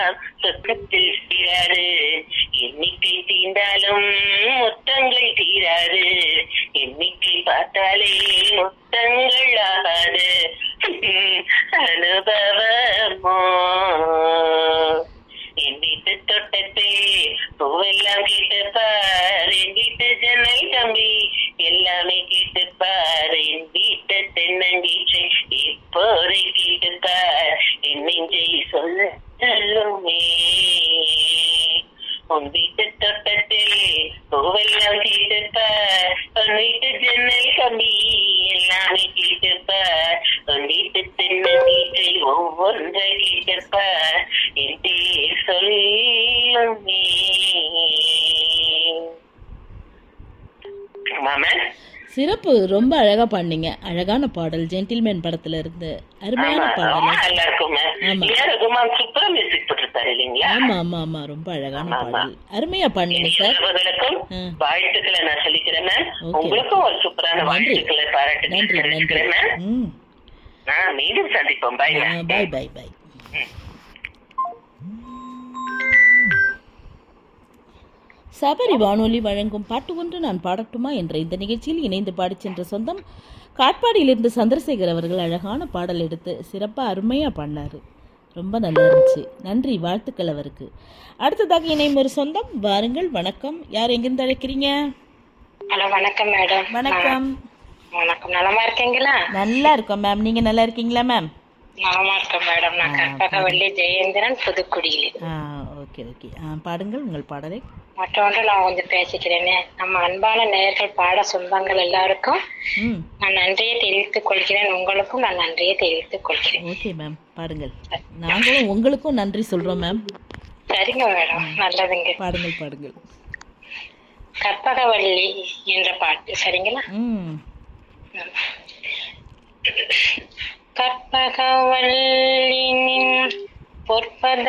சொர்க்கத்தில் தீராது எண்ணிக்கை தீண்டாலும் மொத்தங்கள் தீராது எண்ணிக்கை பார்த்தாலே மொத்தங்கள் ஆகாது அனுபவமோ என் வீட்டு தோட்டத்தை பூவெல்லாம் கேட்டுப்பார் என் வீட்டு ஜன்னல் கம்பி எல்லாமே கேட்டுப்பார் என் வீட்டு தென்னங்கீற்றை இப்போதை கேட்டுப்பார் என் நெஞ்சை சொல்லுமே உன் வீட்டு தோட்டத்தில் பூவெல்லாம் கேட்டுப்பார் உன் வீட்டு ஜன்னல் கம்பி எல்லாமே கேட்டுப்பார் உன் வீட்டு தென்னங்கீற்றை ஒவ்வொன்றை கேட்டுப்பார் என் பேர் சொல்லுமே மாமா சிறப்பு ரொம்ப அழகா பாடினீங்க அழகான பாடல் ஜென்டில்மேன் படத்துல இருந்து அருமையான ஆமா ரொம்ப பாடல் நல்லா இருக்கும் ஆமா. ஏன் ரகுமான் சூப்பரா மியூசிக் போட்டிருப்பாரு இல்லைங்களா ஆமா ஆமா ஆமா ரொம்ப அழகான ஆமா, ஆமா. பாடல் அருமையா பாடினீங்க சார் உறவுகளுக்கும் ஆ. வாழ்த்துக்களை நான் சொல்லிக்கிறேன் மேம் Okay. உங்களுக்கும் ஒரு சூப்பரான நன்றி. வாழ்த்துக்களை பாராட்டு நன்றி நன்றி தெரிவிக்கிறேன் மேம் ம் நான் மீண்டும் சந்திப்போம் பாய் மேம் பாய் பாய் பாய் சபரி வானொலி வழங்கும் பாட்டு ஒன்று நான் பாடட்டுமா என்ற இந்த நிகழ்ச்சியில் இணைந்து பாடிச் சென்ற சொந்தம் காட்பாடியிலிருந்து சந்திரசேகர் அவர்கள் அழகான பாடல் எடுத்து சிறப்பாக அருமையாக பாடினாரு ரொம்ப நல்லா இருந்துச்சு நன்றி வாழ்த்துக்கள் அவருக்கு அடுத்ததாக இணையும் ஒரு சொந்தம் வாருங்கள் வணக்கம் யார் எங்கிருந்து அழைக்கிறீங்க ஹலோ வணக்கம் மேடம் வணக்கம் வணக்கம் நலமா இருக்கீங்களா நல்லா இருக்கோம் மேம் நீங்கள் நல்லா இருக்கீங்களா மேம் நலமா இருக்கேன் மேடம் நான் கற்பகவல்லி ஜெயேந்திரன் புதுக்குடியில் ஆ ஓகே ஓகே ஆ பாடுங்கள் உங்கள் பாடலை மற்றொன்று நான் கொஞ்சம் பேசிக்கிறேனே நம்ம அன்பான நேயர்கள் பாட சொந்தங்கள் எல்லாருக்கும் ம் நான் நன்றியை தெரிவித்துக் கொள்கிறேன் உங்களுக்கும் நான் நன்றியை தெரிவித்துக் கொள்கிறேன் ஓகே மேம் பாடுங்கள் நாங்களும் உங்களுக்கும் நன்றி சொல்கிறோம் மேம் சரிங்க மேடம் நல்லதுங்க பாடுங்கள் பாடுங்கள் கற்பகவல்லி என்ற பாட்டு சரிங்களா ம் கற்பகவல்லினின் பொற்பத